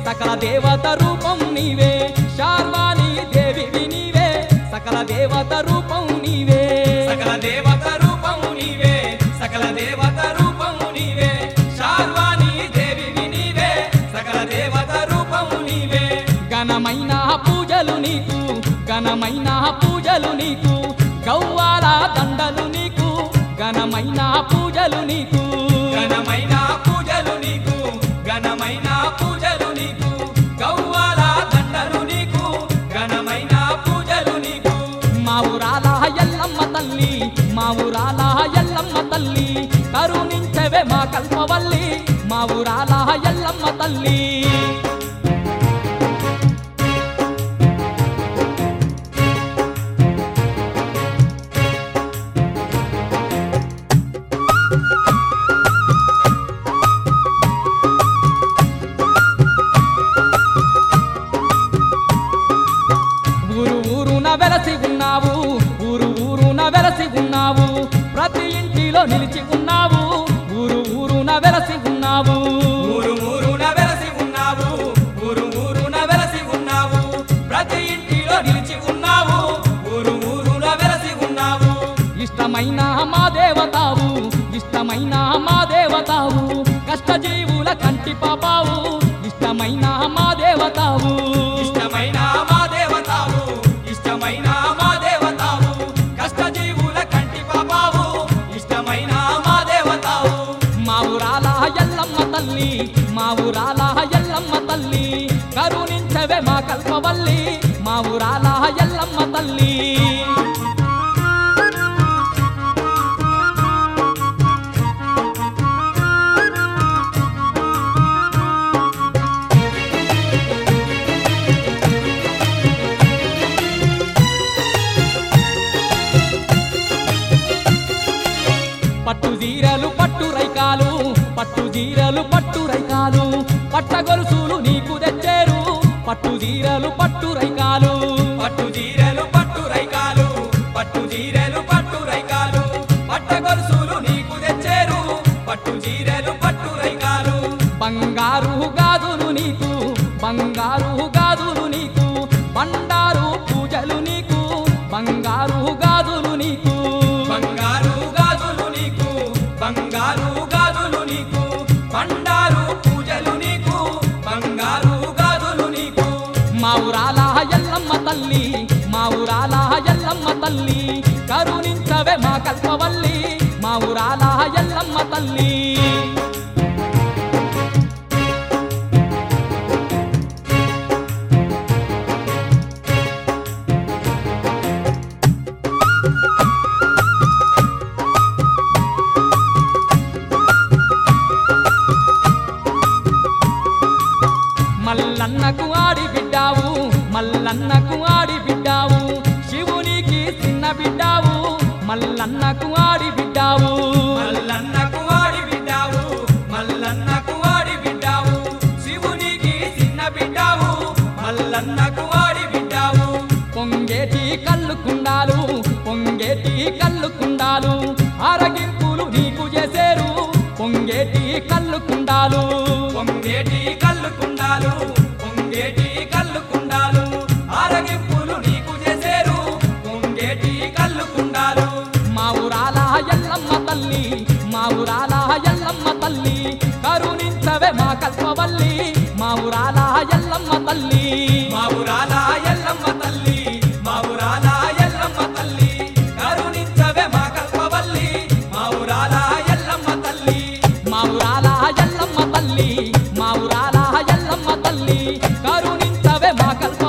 సకల దేవత రూపం నీవే శార్వాణి దేవివి నీవే సకల దేవత రూపం నీవే సకల దేవత రూపము నీవే సకల దేవత రూపము నీవే శార్వాణి దేవివి నీవే సకల దేవత రూపము నీవే ఘనమైన పూజలు నీకు ఘనమైన పూజలు నీకు గౌవాల దండలు నీకు ఘనమైన పూజలు నీకు ఘనమైన పూజలు నీకు ఘనమైన పూజలు నీకు గౌవాల దండలు నీకు ఘనమైన పూజలు నీకు మా ఊరాల ఎల్లమ్మ తల్లి మా ఊరాల ఎల్లమ్మ తల్లి కరుణించవే మా కల్పవల్లి మా ఊరాల ఎల్లమ్మ తల్లి ఊరు ఊరున వెలసి ఉన్నావు ఊరు ఊరున వెలసి ఉన్నావు ప్రతి ఇంటిలో నిలిచి ఉన్నావు ఊరు ఊరున వెలసి ఉన్నావు ఊరు ఊరున వెలసి ఉన్నావు ఊరు ఊరున వెలసి ఉన్నావు ప్రతి ఇంటిలో నిలిచి ఉన్నావు ఊరు ఊరున వెలసి ఉన్నావు ఇష్టమైన మా దేవతావు ఇష్టమైన మా దేవతావు కష్టజీవుల కంటి పాపావు ఇష్టమైన మా దేవతావు ఇష్టమైన మా దేవతావు ఇష్టమైన మా దేవతావు కష్టజీవుల కంటి పాపావు ఇష్టమైన మా దేవతావు మా ఊరాల ఎల్లమ్మ తల్లి మా ఊరాల ఎల్లమ్మ తల్లి కరుణించవే మా కల్పవల్లి మా ఊరాల ఎల్లమ్మ తల్లి పట్టు జీరలు పట్టు రైకాలు పట్టు జీరలు పట్టు రైకాలు పట్ట గొలుసులు నీకు తెచ్చేరు పట్టు జీరలు పట్టు రైకాలు పట్టు జీరెలు పట్టు రైకాలు పట్టు జీరెలు పట్టు రైకాలు పట్ట గొలుసులు నీకు తెచ్చేరు పట్టు జీరెలు పట్టు రైకాలు బంగారు గాజులు నీకు బంగారు గాజులు నీకు బండారు పూజలు నీకు బంగారు గాజులు నీకు బంగారు గాజులు నీకు బంగారు గాజులు నీకు బండారు పూజలు నీకు బంగారు గాజులు నీకు మా ఊరాల ఎల్లమ్మ తల్లి మా ఊరాల ఎల్లమ్మ తల్లి కరుణించవే మా కల్పవల్లి మా ఊరాల ఎల్లమ్మ తల్లి మల్లన్నకు ఆడి బిడ్డావు మల్లన్నకు ఆడి బిడ్డావు శివునికి చిన్న బిడ్డావు మల్లన్నకు ఆడి బిడ్డావు మల్లన్నకు వాడి బిడ్డావు మల్లన్నకు వాడి బిడ్డావు శివునికి చిన్న బిడ్డావు మల్లన్నకు వాడి బిడ్డావు పొంగేటి కళ్ళు కుండాలు పొంగేటి కళ్ళు కుండాలు ఆరగింపులు నీకు చేసేరు పొంగేటి కళ్ళు కుండాలు పొంగేటి కళ్ళు కుండాలు పొంగేటి కళ్ళు కుండాలు ఆరగింపులు నీకు చేసేరు పొంగేటి కళ్ళు కుండాలు మా ఊరాల ఎల్లమ్మ తల్లి మా ఊరాల ఎల్లమ్మ తల్లి కరుణించవే మా కల్పవల్లి మా ఊరాల ఎల్లమ్మ తల్లి మా ఊరాల ఎల్లమ్మ తల్లి మా ఊరాల ఎల్లమ్మ తల్లి కరుణించవే మా కల్పవల్లి మా ఊరాల ఎల్లమ్మ తల్లి మా ఊరాల ఎల్లమ్మ తల్లి మా ఊరాల ఎల్లమ్మ తల్లి కరుణించవే మా కల్ప